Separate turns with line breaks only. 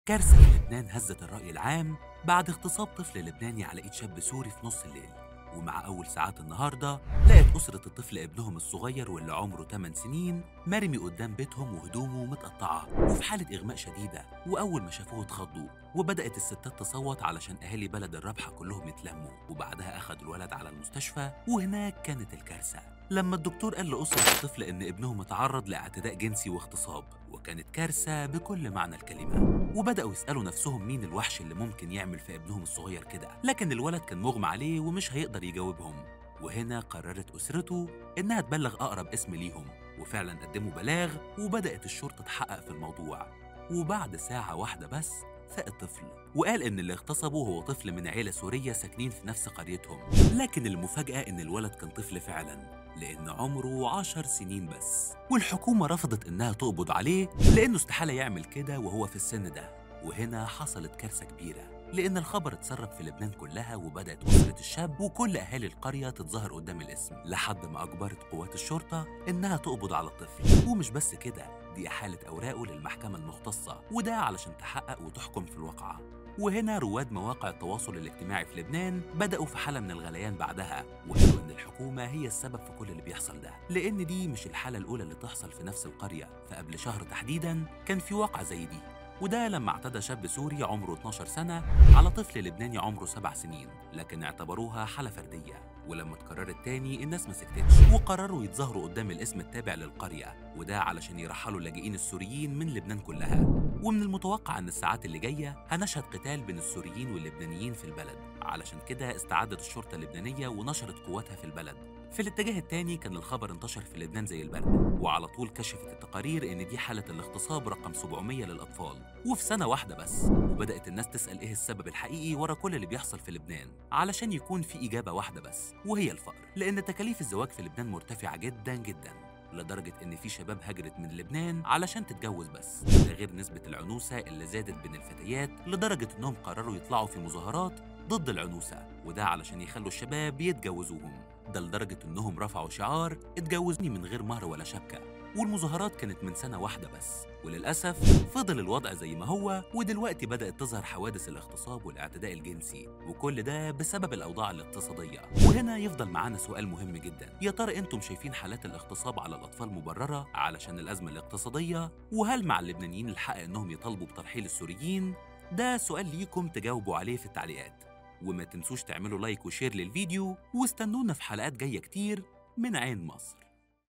كارثة في لبنان هزت الرأي العام بعد اغتصاب طفل لبناني على إيد شاب سوري في نص الليل ومع أول ساعات النهاردة لقت أسرة الطفل ابنهم الصغير واللي عمره 8 سنين مرمي قدام بيتهم وهدومه متقطعة وفي حالة إغماء شديدة وأول ما شافوه اتخضوا وبدأت الستات تصوت علشان أهالي بلد الربحة كلهم يتلموا وبعدها أخدوا الولد على المستشفى وهناك كانت الكارثة لما الدكتور قال لأسرة الطفل إن ابنهم اتعرض لاعتداء جنسي واغتصاب وكانت كارثة بكل معنى الكلمة وبدأوا يسألوا نفسهم مين الوحش اللي ممكن يعمل في ابنهم الصغير كده لكن الولد كان مغمى عليه ومش هيقدر يجاوبهم وهنا قررت أسرته إنها تبلغ أقرب اسم ليهم وفعلا قدموا بلاغ وبدأت الشرطة تحقق في الموضوع وبعد ساعة واحدة بس فاق الطفل وقال إن اللي اغتصبه هو طفل من عيلة سورية ساكنين في نفس قريتهم لكن المفاجأة إن الولد كان طفل فعلا لأن عمره عشر سنين بس والحكومة رفضت إنها تقبض عليه لأنه استحالة يعمل كده وهو في السن ده وهنا حصلت كارثة كبيرة لأن الخبر اتسرب في لبنان كلها وبدأت أسرة الشاب وكل أهالي القرية تتظاهر قدام الاسم لحد ما أجبرت قوات الشرطة إنها تقبض على الطفل ومش بس كده دي أحالة أوراقه للمحكمة المختصة وده علشان تحقق وتحكم في الواقعة وهنا رواد مواقع التواصل الاجتماعي في لبنان بدأوا في حالة من الغليان بعدها وقالوا إن الحكومة هي السبب في كل اللي بيحصل ده لأن دي مش الحالة الأولى اللي تحصل في نفس القرية فقبل شهر تحديدا كان في واقعة زي دي وده لما اعتدى شاب سوري عمره 12 سنة على طفل لبناني عمره 7 سنين لكن اعتبروها حالة فردية ولما اتكررت تاني الناس ما سكتتش وقرروا يتظاهروا قدام الاسم التابع للقرية وده علشان يرحلوا اللاجئين السوريين من لبنان كلها ومن المتوقع ان الساعات اللي جاية هنشهد قتال بين السوريين واللبنانيين في البلد علشان كده استعدت الشرطة اللبنانية ونشرت قواتها في البلد في الاتجاه التاني كان الخبر انتشر في لبنان زي البرد وعلى طول كشفت التقارير ان دي حالة الاغتصاب رقم 700 للأطفال وفي سنة واحدة بس وبدأت الناس تسأل ايه السبب الحقيقي ورا كل اللي بيحصل في لبنان علشان يكون في إجابة واحدة بس وهي الفقر لأن تكاليف الزواج في لبنان مرتفعة جدا جدا لدرجة إن في شباب هجرت من لبنان علشان تتجوز بس ده غير نسبة العنوسة اللي زادت بين الفتيات لدرجة إنهم قرروا يطلعوا في مظاهرات ضد العنوسة وده علشان يخلوا الشباب يتجوزوهم ده لدرجة إنهم رفعوا شعار اتجوزني من غير مهر ولا شبكة والمظاهرات كانت من سنة واحدة بس وللأسف فضل الوضع زي ما هو ودلوقتي بدأت تظهر حوادث الاغتصاب والاعتداء الجنسي وكل ده بسبب الأوضاع الاقتصادية وهنا يفضل معانا سؤال مهم جدا يا ترى انتم شايفين حالات الاغتصاب على الأطفال مبررة علشان الأزمة الاقتصادية وهل مع اللبنانيين الحق إنهم يطالبوا بترحيل السوريين ده سؤال ليكم تجاوبوا عليه في التعليقات وما تنسوش تعملوا لايك وشير للفيديو واستنونا في حلقات جاية كتير من عين مصر